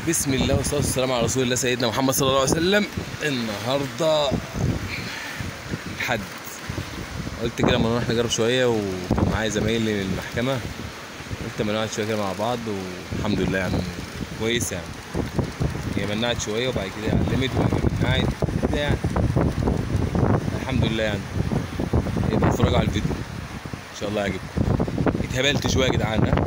بسم الله والصلاه والسلام على رسول الله سيدنا محمد صلى الله عليه وسلم النهارده الحد قلت كده اما نروح نجرب شويه وكان معايا زمايلي من المحكمه قلت اما نقعد شويه كده مع بعض والحمد لله يعني كويس يعني هي منعت شويه وبعد كده علمت وقعدت كده يعني الحمد لله يعني يبقى اتفرجوا على الفيديو ان شاء الله يعجبكم اتهبلت شويه يا جدعان ها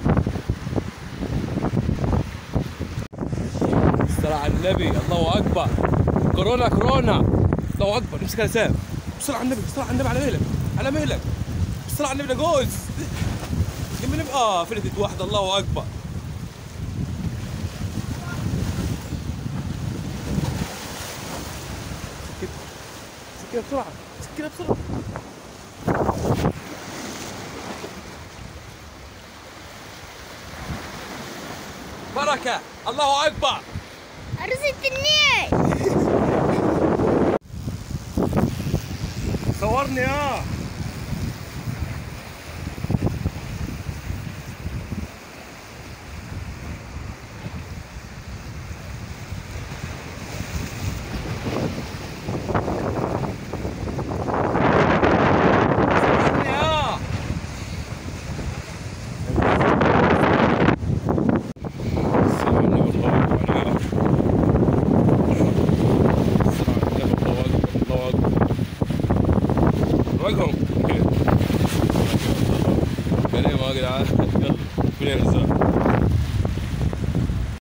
الصلاة على النبي الله اكبر كورونا كورونا الله اكبر امسك يا سام الصلاة على النبي الصلاة على النبي على مهلك على مهلك الصلاة على النبي ده جوز جنب نبي اه فلتت واحدة الله اكبر سكينة بسرعة سكينة بسرعة بركة الله أكبر عروس التنين صورني اه صورني اه السلام عليكم الله أكبر. السلام عليكم الله أكبر الله أكبر وجههم كلام يا جدعان يلا ربنا يرزقك